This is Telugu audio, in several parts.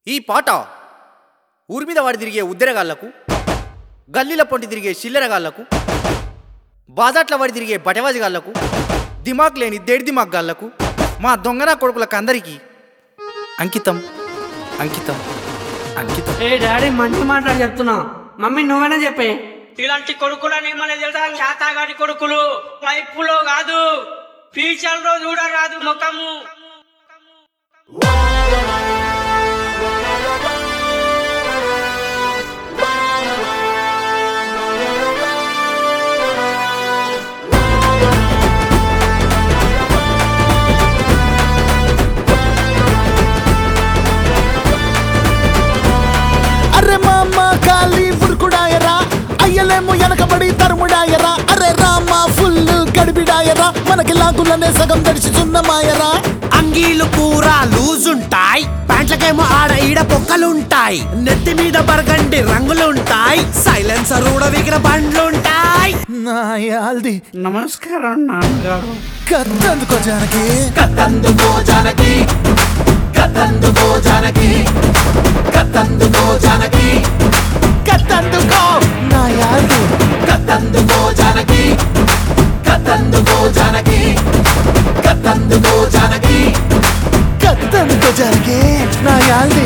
ఈ పాట ఊరి మీద వాడి తిరిగే ఉద్దెరగాళ్లకు గల్లీల పొంటి తిరిగే చిల్లరగాళ్లకు బాజాట్ల వాడి తిరిగే బటవాజిగాళ్లకు దిమాగ్ లేని దేడి దిమాగ్ గాళ్లకు మా దొంగన కొడుకులకు అందరికీ అంకితం అంకితం అంకితం ఏ డాడీ మంచి మాటలు చెప్తున్నా మమ్మీ నువ్వైనా చెప్పే ఇలాంటి కొడుకులని మన తెలుసా శాతాగాడి కొడుకులు లైఫ్లో కాదు ఫ్యూచర్ లో చూడరాదు ముఖము అరే మామ ఖాళీ ఉరుకుడాయరా అయ్యలేమో వెనకబడి తరుముడాయరా అరే రామ ఫుల్ గడిబిడాయరా మనకి లాగులనే సగం దడిచిచున్నమాయరా అంగీలు పూరా లూజ్ ఉంటాయి ప్యాంట్లకేమో ఆడ ఈడ పొక్కలుంటాయి నెత్తి మీద బరగండి రంగులుంటాయి సైలెన్సర్ ఊడవిగిన బండ్లుంటాయి నాయాల్ది నమస్కారం నాన్నగారు కత్తందుకో జానకి కత్తందుకో జానకి కత్తందుకో జానకి కత్తందుకో జానకి కత్తందుకో నాయాల్ది కత్తందుకో జానకి కత్తందుకో జానకి కత్తందుకో జానకి కత్తందుకో జానకి నాయాల్ది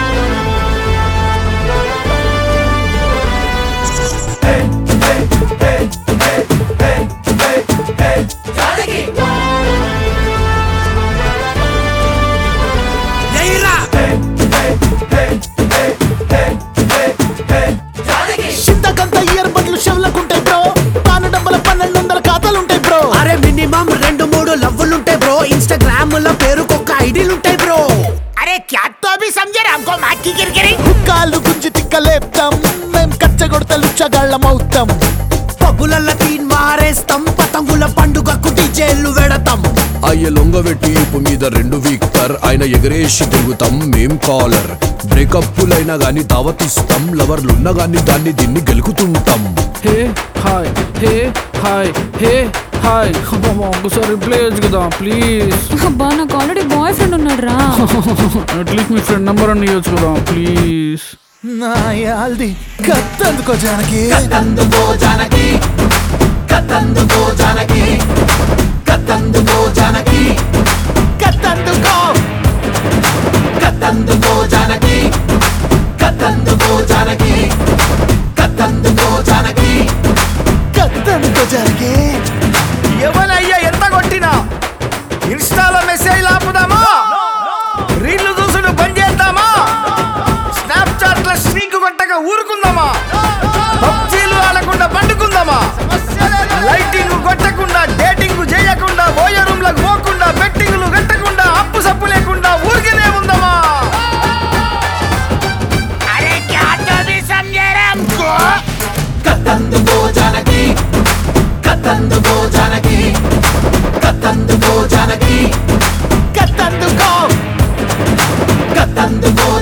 ఎయిరా చింతకంత ఇయర్ బడ్లు చెవులకుంటాయి బ్రో తాను డబ్బల పన్నెండు వందల ఖాతాలుంటాయి బ్రో అరే మినిమం రెండు మూడు లవ్వులుంటాయి బ్రో ఇన్స్టాగ్రామ్ లో పేరుకొక ఐడీలుంటాయి బ్రో అరే క్యా తో అభి సమझे हमको మాకి గిరిగిరి కాళ్ళు గుంజి తిక్కలేపుతాం మేం కచ్చగొడత లుచ్చగాళ్ళమవుతాం పబ్బులల్ల తీన్ మారేస్తాం పతంగుల పండుగకు డీజేలు వెడతాం అయ్య లొంగబెట్టి ఇప్పు మీద రెండు వీక్టర్ ఆయన ఎగరేసి తిరుగుతాం మేం కాలర్ బ్రేకప్పులైనా గాని దావతిస్తాం లవర్లున్నా గాని దాన్ని దీన్ని గెలుకుతుంటాం hey hi hey hi hey hi అబ్బా ఒకసారి రిప్లై చేయొచ్చు కదా ప్లీజ్ అబ్బా నాకు ఆల్రెడీ బాయ్ ఫ్రెండ్ ఉన్నాడు రా అట్లీస్ట్ మీ ఫ్రెండ్ నెంబర్ అని ఇవ్వచ్చు కదా ప్లీజ్ నాయాల్ది కత్తందుకో జానకి కత్తందుకో జానకి కత్తందుకో జానకి కత్తందుకో జానకి కత్తందుకో కత్తందుకో జానకి కత్తందుకో జానకి కత్తందుకో జానకి కత్తందుకో జానకి ఎవనయ్యా ఎంత కొట్టినా ఇన్స్టాలో మెసేజ్ ఆపుదామా రీళ్లు చూసుడు బంద్ చేద్దామా స్నాప్చాట్ లో స్ట్రీక్ కొట్టక ఊరుకుందామా పబ్జీలు ఆడకుండా పండుకుందామా లైటింగ్ కొట్టకుండా డేటింగ్ చేయకుండా బోయ రూమ్ లకు పోకుండా బెట్టింగ్లు కట్టకుండా అప్పు సప్పు లేకుండా ఊరికేనే ఉందామా అరే క్యా తో అభి సమझे हमको కత్తందుకో జానకి కత్తందుకో జానకి కత్తందుకో జానకి కత్తందుకో కత్తందుకో